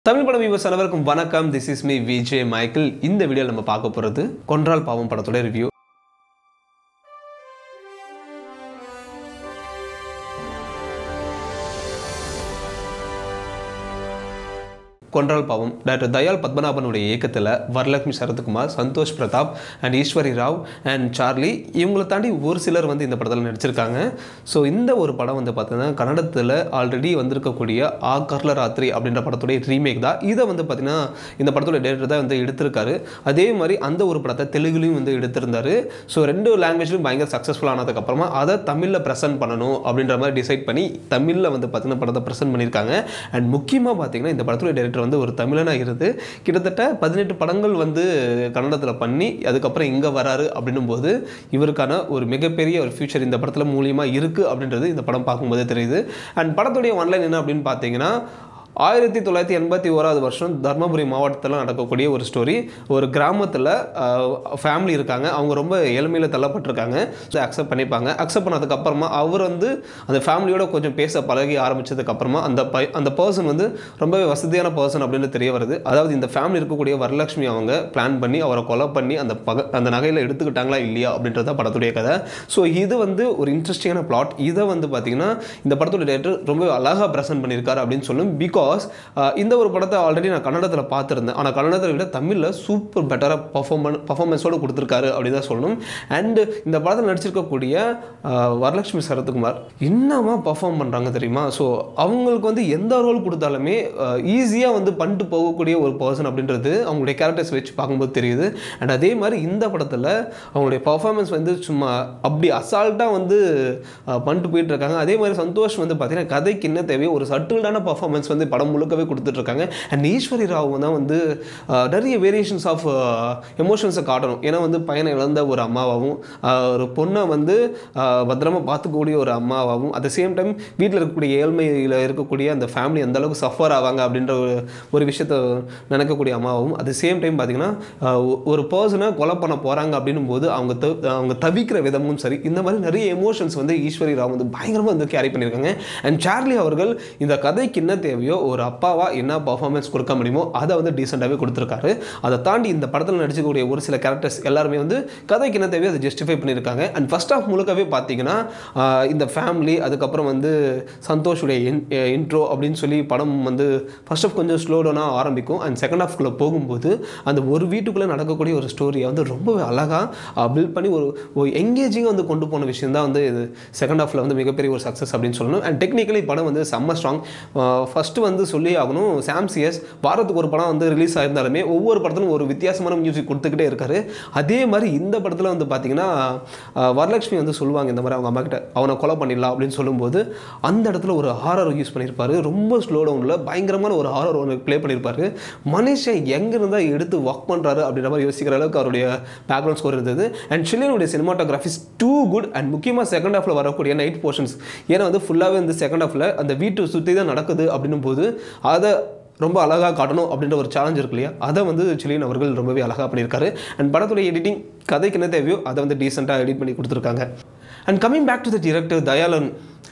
தமிழ் படம் வியூவர்ஸ் அனைவருக்கும் வணக்கம் this is me VJ Michael இந்த வீடியோவில் நம்ம பார்க்க போகிறது கொன்றால் பாவம் படத்தோட ரிவ்யூ கொன்றால் பாவம் டாக்டர் தயால் பத்மநாபனுடைய இயக்கத்தில் வரலட்சுமி சரத்குமார் சந்தோஷ் பிரதாப் அண்ட் ஈஸ்வரி ராவ் அண்ட் சார்லி இவங்களை தாண்டி ஒரு சிலர் வந்து இந்த படத்தில் நடிச்சிருக்காங்க ஸோ இந்த ஒரு படம் வந்து பார்த்தீங்கன்னா கன்னடத்தில் ஆல்ரெடி வந்திருக்கக்கூடிய ஆ கர்ல ராத்திரி அப்படின்ற படத்துடைய ரீமேக் தான் இதை வந்து பார்த்தீங்கன்னா இந்த படத்தோட டேரக்டர் தான் வந்து எடுத்திருக்காரு அதே மாதிரி அந்த ஒரு படத்தை தெலுங்குலையும் வந்து எடுத்திருந்தாரு ஸோ ரெண்டு லாங்குவேஜ்லையும் பயங்கர சக்ஸஸ்ஃபுல் ஆனதுக்கப்புறமா அதை தமிழில் ப்ரெசென்ட் பண்ணணும் அப்படின்ற மாதிரி டிசைட் பண்ணி தமிழில் வந்து பார்த்தீங்கன்னா படத்தை ப்ரெசென்ட் பண்ணியிருக்காங்க அண்ட் முக்கியமாக பார்த்தீங்கன்னா இந்த படத்துடைய டேரக்டர் வந்து ஒரு தமிழனாக இருந்து கிட்டத்தட்ட பதினெட்டு படங்கள் வந்து கன்னடத்தில் பண்ணி அதுக்கப்புறம் இங்கே வராரு அப்படின்னும் போது இவருக்கான ஒரு மிகப்பெரிய ஒரு ஃபியூச்சர் இந்த படத்தில் மூலியமாக இருக்குது அப்படின்றது இந்த படம் பார்க்கும்போதே தெரியுது அண்ட் படத்துடைய ஒன்லைன் என்ன அப்படின்னு பார்த்தீங்கன்னா ஆயிரத்தி தொள்ளாயிரத்தி எண்பத்தி ஓராவது வருஷம் தர்மபுரி மாவட்டத்தில் நடக்கக்கூடிய ஒரு ஸ்டோரி ஒரு கிராமத்தில் ஃபேமிலி இருக்காங்க அவங்க ரொம்ப ஏழ்மையில் தள்ளப்பட்டிருக்காங்க அக்செப்ட் பண்ணிப்பாங்க அக்செப்ட் பண்ணதுக்கப்புறமா அவர் வந்து அந்த ஃபேமிலியோட கொஞ்சம் பேச பழகி ஆரம்பிச்சதுக்கப்புறமா அந்த பை அந்த பர்சன் வந்து ரொம்பவே வசதியான பர்சன் அப்படின்னு தெரிய வருது அதாவது இந்த ஃபேமிலி இருக்கக்கூடிய வரலட்சுமி அவங்க பிளான் பண்ணி அவரை கொலை பண்ணி அந்த பக அந்த நகையில் எடுத்துக்கிட்டாங்களா இல்லையா அப்படின்றத படத்துடைய கதை ஸோ இது வந்து ஒரு இன்ட்ரெஸ்டிங்கான பிளாட் இதை வந்து பார்த்தீங்கன்னா இந்த படத்தோட டேரக்டர் ரொம்ப அழகாக ப்ரெசென்ட் பண்ணியிருக்காரு அப்படின்னு சொல்லும் பிகாஸ் இந்த ஒரு படத்தை ஆல்ரெடி நான் கன்னடத்தில் பார்த்துருந்தேன் ஆனால் கன்னடத்தை விட தமிழில் சூப்பர் பெட்டராக பர்ஃபார்மன் பர்ஃபார்மன்ஸோடு கொடுத்துருக்காரு அப்படின்னு தான் சொல்லணும் அண்டு இந்த படத்தில் நடிச்சிருக்கக்கூடிய ஆஹ், வரலட்சுமி சரத்குமார் இன்னமா பர்ஃபார்ம் பண்ணுறாங்க தெரியுமா ஸோ அவங்களுக்கு வந்து எந்த ரோல் கொடுத்தாலுமே ஈஸியாக வந்து பண்ணிட்டு போகக்கூடிய ஒரு பர்சன் அப்படின்றது அவங்களுடைய கேரக்டர்ஸ் வச்சு பார்க்கும்போது தெரியுது அண்ட் அதே மாதிரி இந்த படத்தில் அவங்களுடைய பர்ஃபார்மன்ஸ் வந்து சும்மா அப்படி அசால்ட்டாக வந்து ஆஹ், பண்ணிட்டு போயிட்டு இருக்காங்க அதே மாதிரி சந்தோஷ் வந்து பார்த்தீங்கன்னா கதைக்கு என்ன தேவையோ ஒரு சட்டில்டான பர்ஃபார்மன்ஸ் வந்து படம் முழுக்கவே கொடுத்துட்ருக்காங்க அண்ட் ஈஸ்வரி ராவ் தான் வந்து ஆஹ், நிறைய வேரியேஷன்ஸ் ஆஃப் எமோஷன்ஸை காட்டணும் ஏன்னா வந்து பையனை இழந்த ஒரு அம்மாவாகவும் ஆஹ், ஒரு பொண்ணை வந்து ஆஹ், பத்திரமா பார்த்துக்கக்கூடிய ஒரு அம்மாவாகவும் அட் த சேம் டைம் வீட்டில் இருக்கக்கூடிய ஏழ்மையில் இருக்கக்கூடிய அந்த ஃபேமிலி எந்த அளவுக்கு சஃபர் ஆவாங்க அப்படின்ற ஒரு ஒரு விஷயத்த நினைக்கக்கூடிய அம்மாவும் அட் த சேம் டைம் பார்த்தீங்கன்னா ஆஹ், ஒ- ஒரு பர்சனை கொலை பண்ண போகிறாங்க அப்படின்னும் போது அவங்க த- அவங்க தவிக்கிற விதமும் சரி இந்த மாதிரி நிறைய எமோஷன்ஸ் வந்து ஈஸ்வரி ராவ் வந்து பயங்கரமாக வந்து கேரி பண்ணியிருக்காங்க அண்ட் சார்லி அவர்கள் இந்த கதைக்கு என்ன தேவையோ ஒரு அப்பாவா என்ன பர்ஃபார்மன்ஸ் கொடுக்க முடியுமோ அதை வந்து டீசெண்டாகவே கொடுத்துருக்காரு அதை தாண்டி இந்த படத்தில் நடிச்சக்கூடிய ஒரு சில கேரக்டர்ஸ் எல்லாருமே வந்து கதைக்கு என்ன தேவையோ அதை ஜஸ்டிஃபை பண்ணியிருக்காங்க அண்ட் ஃபர்ஸ்ட் ஆஃப் முழுக்கவே பார்த்தீங்கன்னா ஆஹ், இந்த ஃபேமிலி அதுக்கப்புறம் வந்து சந்தோஷுடைய இன்ட்ரோ அப்படின்னு சொல்லி படம் வந்து ஃபர்ஸ்ட் ஆஃப் கொஞ்சம் ஸ்லோ டவுனாக ஆரம்பிக்கும் அண்ட் செகண்ட் ஹாஃப்குள்ளே போகும்போது அந்த ஒரு வீட்டுக்குள்ளே நடக்கக்கூடிய ஒரு ஸ்டோரியை வந்து ரொம்பவே அழகாக பில்ட் பண்ணி ஒரு ஒரு எங்கேஜிங்காக வந்து கொண்டு போன விஷயம் தான் வந்து இது செகண்ட் ஹாஃபில் வந்து மிகப்பெரிய ஒரு சக்ஸஸ் அப்படின்னு சொல்லணும் அண்ட் டெக்னிக்கலி படம் வந்து செம்ம ஸ்ட்ராங் ஃபஸ்ட்டு வந்து சொல்லி ஆகணும் சாம் சிஎஸ் வாரத்துக்கு ஒரு படம் வந்து ரிலீஸ் ஆயிருந்தாலுமே ஒவ்வொரு படத்திலும் ஒரு வித்தியாசமான மியூசிக் கொடுத்துக்கிட்டே இருக்காரு அதே மாதிரி இந்த படத்தில் வந்து பார்த்தீங்கன்னா ஆஹ், வரலட்சுமி வந்து சொல்லுவாங்க இந்த மாதிரி அவங்க அம்மா கிட்ட அவனை கொலை பண்ணிடலாம் அப்படின்னு சொல்லும்போது அந்த இடத்துல ஒரு ஹாரர் யூஸ் பண்ணியிருப்பாரு ரொம்ப ஸ்லோ டவுனில் பயங்கரமான ஒரு ஹாரர் ஒன்று ப்ளே பண்ணியிருப்பாரு மனுஷன் எங்கே இருந்தால் எடுத்து ஒர்க் பண்ணுறாரு அப்படின்ற மாதிரி யோசிக்கிற அளவுக்கு அவருடைய பேக்ரவுண்ட் ஸ்கோர் இருந்தது அண்ட் ஷில்லியனுடைய சினிமாட்டோகிராஃபிஸ் டூ குட் அண்ட் முக்கியமாக செகண்ட் ஹாஃபில் வரக்கூடிய நைட் போர்ஷன்ஸ் ஏன்னா வந்து ஃபுல்லாகவே வந்து செகண்ட் ஹாஃபில் அந்த வீட்டு சுற்றி தான் நடக்குது அப்படின்னும் போது அதை ரொம்ப அழகாக காட்டணும் அப்படின்ற ஒரு சேலஞ்ச் இருக்கு இல்லையா அதை வந்து சிலியன் அவர்கள் ரொம்பவே அழகாக பண்ணியிருக்காரு அண்ட் படத்துடைய எடிட்டிங் கதைக்கு என்ன தேவையோ அதை வந்து டீசெண்டாக எடிட் பண்ணி கொடுத்துருக்காங்க and coming back to the director Dayalan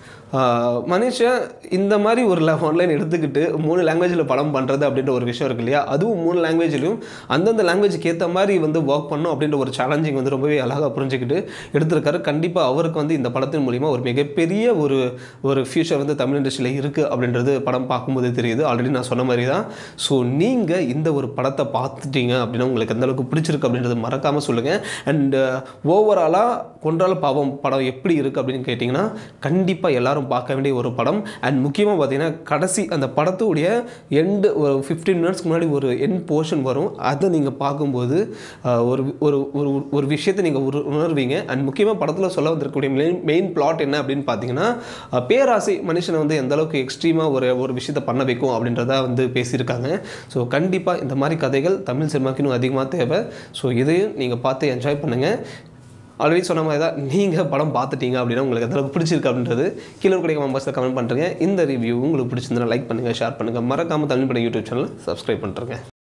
ஆஹ் மனுஷன் இந்த மாதிரி ஒரு ஆன்லைன் எடுத்துக்கிட்டு மூணு லாங்குவேஜில் படம் பண்ணுறது அப்படின்ற ஒரு விஷயம் இருக்கு இல்லையா அதுவும் மூணு லாங்குவேஜ்லையும் அந்தந்த லாங்குவேஜுக்கு ஏற்ற மாதிரி வந்து ஒர்க் பண்ணும் அப்படின்ற ஒரு சேலஞ்சிங் வந்து ரொம்பவே அழகாக புரிஞ்சுக்கிட்டு எடுத்திருக்காரு கண்டிப்பாக அவருக்கு வந்து இந்த படத்தின் மூலிமா ஒரு மிகப்பெரிய ஒரு ஒரு ஃபியூச்சர் வந்து தமிழ் இண்டஸ்ட்ரியில் இருக்குது அப்படின்றது படம் பார்க்கும்போது தெரியுது ஆல்ரெடி நான் சொன்ன மாதிரி தான் ஸோ நீங்கள் இந்த ஒரு படத்தை பார்த்துட்டீங்க அப்படின்னா உங்களுக்கு எந்த அளவுக்கு பிடிச்சிருக்கு அப்படின்றது மறக்காமல் சொல்லுங்கள் அண்ட் ஓவராலாக கொன்றால பாவம் படம் எப்படி இருக்குது அப்படின்னு கேட்டிங்கன்னா கண்டிப்பாக எல்லாரும் பார்க்க வேண்டிய ஒரு படம் அண்ட் முக்கியமாக பார்த்தீங்கன்னா கடைசி அந்த படத்துடைய எண்டு ஒரு ஃபிஃப்டீன் மினிட்ஸ்க்கு முன்னாடி ஒரு எண்ட் போர்ஷன் வரும் அதை நீங்கள் பார்க்கும்போது ஆஹ், ஒரு ஒரு ஒரு ஒரு விஷயத்தை நீங்கள் உரு உணர்வீங்க அண்ட் முக்கியமாக படத்தில் சொல்ல வந்திருக்கக்கூடிய மெயின் மெயின் பிளாட் என்ன அப்படின்னு பார்த்தீங்கன்னா ஆஹ், பேராசை மனுஷனை வந்து எந்த அளவுக்கு எக்ஸ்ட்ரீமாக ஒரு ஒரு விஷயத்தை பண்ண வைக்கும் அப்படின்றத வந்து பேசியிருக்காங்க ஸோ கண்டிப்பாக இந்த மாதிரி கதைகள் தமிழ் சினிமாக்கு இன்னும் அதிகமாக தேவை ஸோ இதையும் நீங்கள் பார்த்து என்ஜாய் பண்ணுங்கள் ஆல்ரெடி சொன்ன மாதிரி தான் நீங்கள் படம் பார்த்துட்டீங்க அப்படின்னா உங்களுக்கு எந்த அளவுக்கு பிடிச்சிருக்கு அப்படின்றது கீழே கிடைக்க மெம்பர்ஸில் கமெண்ட் பண்ணுறேங்க இந்த ரிவ்யூ உங்களுக்கு பிடிச்சிருந்தா லைக் பண்ணுங்கள் ஷேர் பண்ணுங்கள் மறக்காமல் தமிழ் படம் யூடியூப் சேனல் சப்ஸ்கிரைப் பண்ணுறேங்க